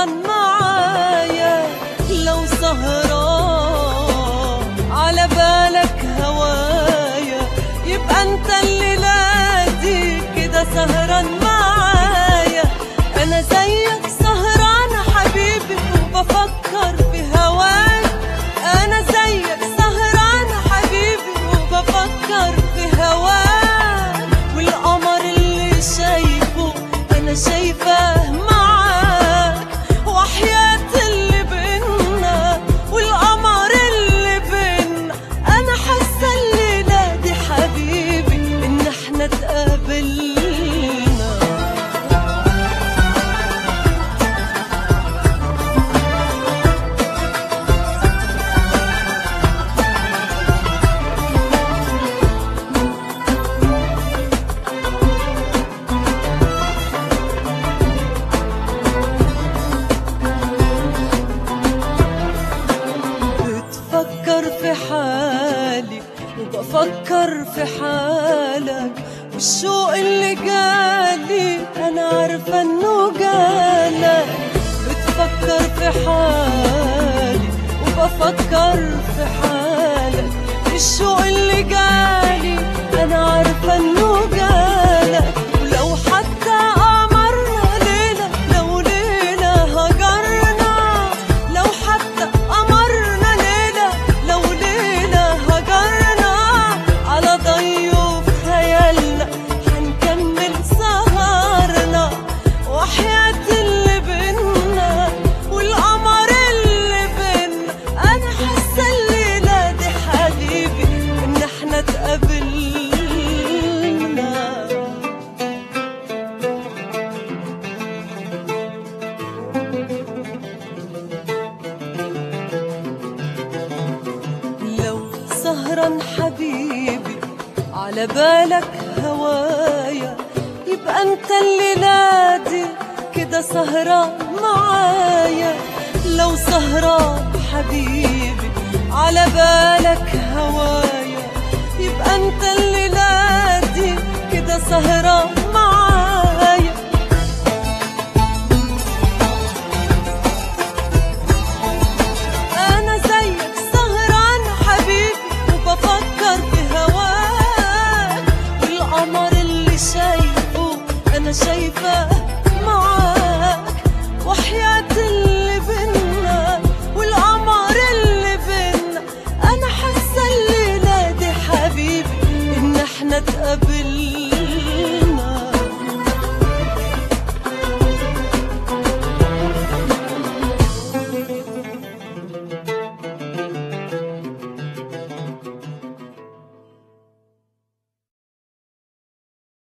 سهران معايا لو سهران على بالك هوايا يبقى انت الليلة دي كده سهران معايا انا زيك سهران حبيبي وبفكر في هواك انا زيك سهران حبيبي وبفكر في هواك والقمر اللي شايفه انا شايفاه معاك وحياة اللي بينا والقمر اللي بينا انا حاسه الليله دي حبيبي ان احنا اتقابلنا بتفكر في حالي وبفكر في حالك والشوق اللي جالي انا عارفه انه جالك بتفكر في حالي وبفكر في حالك الشوق اللي جالي انا عارفه انه جالك ولو حتى قمرنا ليله لو ليله هجرنا لو حتى قمرنا ليله لو ليله هجرنا على ضيوف خيالنا هنكمل سهرنا وحياة اللي بينا والقمر اللي بينا انا حاسه الليله دي حبيبي ان احنا اتقابلنا لو سهران حبيبي على بالك هوايا يبقى انت الليلة دي كده سهران معايا لو سهران حبيبي على بالك هوايا يبقى انت الليلة دي كده سهران معايا